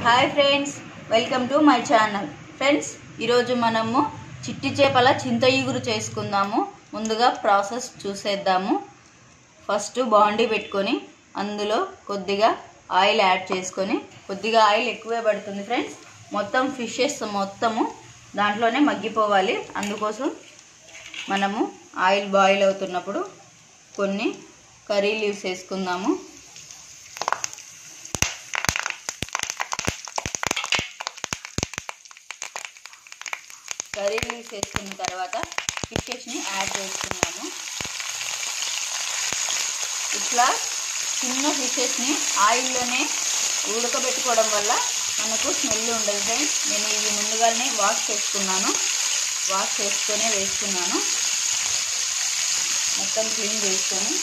hi friends welcome to my channel friends ఈరోజు మనము చిట్టి చేపల చింత ఇగురు చేసుకుందాము ముందుగా ప్రాసెస్ చూసేద్దాము ఫస్ట్ బాండీ పెట్టుకొని అందులో కొద్దిగా ఆయిల్ యాడ్ చేసుకొని కొద్దిగా ఆయిల్ ఎక్కువే పడుతుంది ఫ్రెండ్స్ మొత్తం ఫిషెస్ మొత్తము దాంట్లోనే మగ్గిపోవాలి అందుకోసం మనము ఆయిల్ బాయిల్ అవుతున్నప్పుడు కొన్ని కర్రీ లీవ్స్ వేసుకుందాము కర్రీ లీవ్స్ వేసుకున్న తర్వాత ఫిషెస్ని యాడ్ చేసుకున్నాము ఇట్లా చిన్న ఫిషెస్ని ఆయిల్లోనే ఉడకబెట్టుకోవడం వల్ల మనకు స్మెల్ ఉండదు ఫ్రెండ్స్ నేను ఇవి ముందుగానే వాష్ చేసుకున్నాను వాష్ చేసుకొని వేసుకున్నాను మొత్తం క్లీన్ చేసుకొని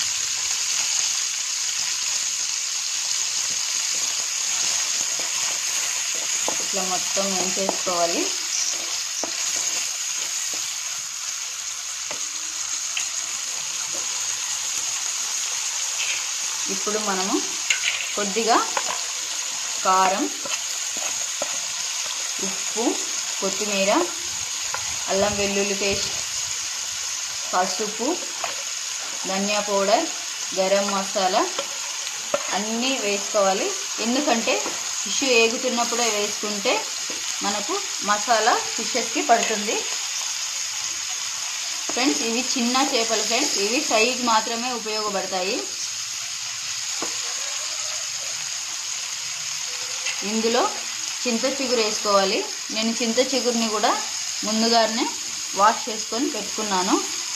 ఇట్లా మొత్తం వేసేసుకోవాలి ఇప్పుడు మనము కొద్దిగా కారం ఉప్పు కొత్తిమీర అల్లం వెల్లుల్లి పేస్ట్ పసుపు ధనియా పౌడర్ గరం మసాలా అన్నీ వేసుకోవాలి ఎందుకంటే ఫిష్ ఏగుతున్నప్పుడే వేసుకుంటే మనకు మసాలా ఫిషెస్కి పడుతుంది ఫ్రెండ్స్ ఇవి చిన్న చేపలు ఫ్రెండ్స్ ఇవి సైజ్ మాత్రమే ఉపయోగపడతాయి ఇందులో చింత చిగురు వేసుకోవాలి నేను చింత చిగురిని కూడా ముందుగానే వాష్ చేసుకొని పెట్టుకున్నాను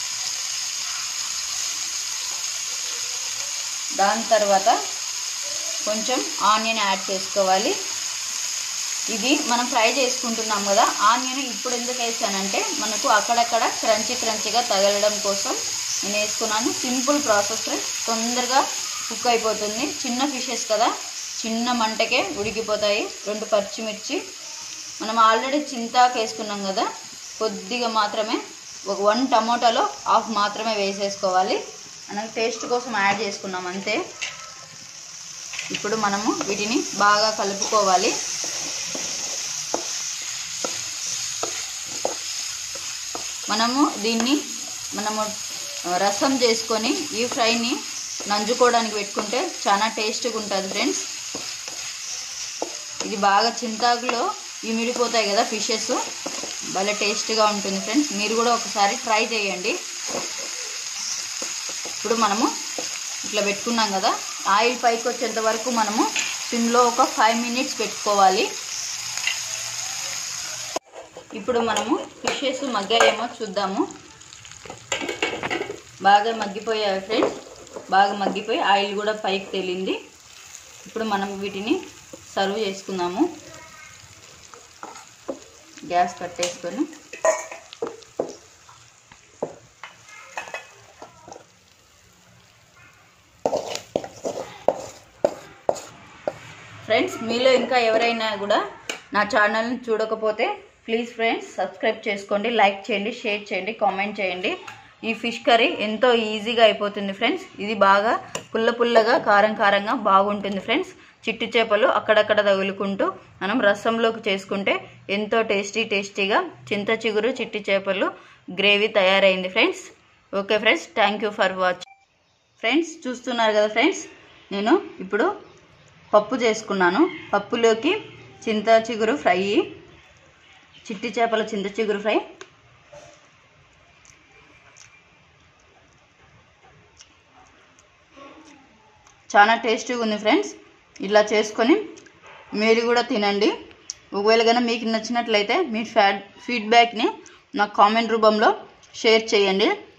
దాని తర్వాత కొంచెం ఆనియన్ యాడ్ చేసుకోవాలి ఇది మనం ఫ్రై చేసుకుంటున్నాం కదా ఆనియన్ ఇప్పుడు ఎందుకు వేసానంటే మనకు అక్కడక్కడ క్రంచీ క్రంచీగా తగలడం కోసం నేను వేసుకున్నాను సింపుల్ ప్రాసెస్ తొందరగా కుక్ అయిపోతుంది చిన్న ఫిషెస్ కదా చిన్న మంటకే ఉడికిపోతాయి రెండు పచ్చిమిర్చి మనం ఆల్రెడీ చింతాకు వేసుకున్నాం కదా కొద్దిగా మాత్రమే ఒక వన్ టమోటాలో హాఫ్ మాత్రమే వేసేసుకోవాలి మనకు టేస్ట్ కోసం యాడ్ చేసుకున్నాం అంతే ఇప్పుడు మనము వీటిని బాగా కలుపుకోవాలి మనము దీన్ని మనము రసం చేసుకొని ఈ ఫ్రైని నంజుకోవడానికి పెట్టుకుంటే చాలా టేస్ట్గా ఉంటుంది ఫ్రెండ్స్ ఇది బాగా చింతాకులో ఇమిడిపోతాయి కదా ఫిషెస్ భలే టేస్ట్గా ఉంటుంది ఫ్రెండ్స్ మీరు కూడా ఒకసారి ట్రై చేయండి ఇప్పుడు మనము ఇట్లా పెట్టుకున్నాం కదా ఆయిల్ పైకి వచ్చేంత వరకు మనము సిమ్లో ఒక ఫైవ్ మినిట్స్ పెట్టుకోవాలి ఇప్పుడు మనము ఫిషెస్ మగ్గాయేమో చూద్దాము బాగా మగ్గిపోయాయి ఫ్రెండ్స్ బాగా మగ్గిపోయి ఆయిల్ కూడా పైకి తేలింది ఇప్పుడు మనం వీటిని సర్వ్ చేసుకుందాము గ్యాస్ కట్టేసుకొని ఫ్రెండ్స్ మీలో ఇంకా ఎవరైనా కూడా నా ఛానల్ని చూడకపోతే ప్లీజ్ ఫ్రెండ్స్ సబ్స్క్రైబ్ చేసుకోండి లైక్ చేయండి షేర్ చేయండి కామెంట్ చేయండి ఈ ఫిష్ కర్రీ ఎంతో ఈజీగా అయిపోతుంది ఫ్రెండ్స్ ఇది బాగా పుల్ల పుల్లగా కారం కారంగా బాగుంటుంది ఫ్రెండ్స్ చిట్టి చేపలు అక్కడక్కడ తగులుకుంటూ మనం రసంలోకి చేసుకుంటే ఎంతో టేస్టీ టేస్టీగా చింత చిగురు చిట్టి చేపలు గ్రేవీ తయారైంది friends okay friends thank you for watching friends చూస్తున్నారు కదా ఫ్రెండ్స్ నేను ఇప్పుడు పప్పు చేసుకున్నాను పప్పులోకి చింత చిగురు ఫ్రై చిట్టి చేపల చింత చిగురు ఫ్రై చాలా టేస్టీగా ఉంది ఫ్రెండ్స్ ఇలా చేసుకొని మీరు కూడా తినండి ఒకవేళ కనుక మీకు నచ్చినట్లయితే మీ ఫ్యాడ్ ఫీడ్బ్యాక్ని నాకు కామెంట్ రూపంలో షేర్ చేయండి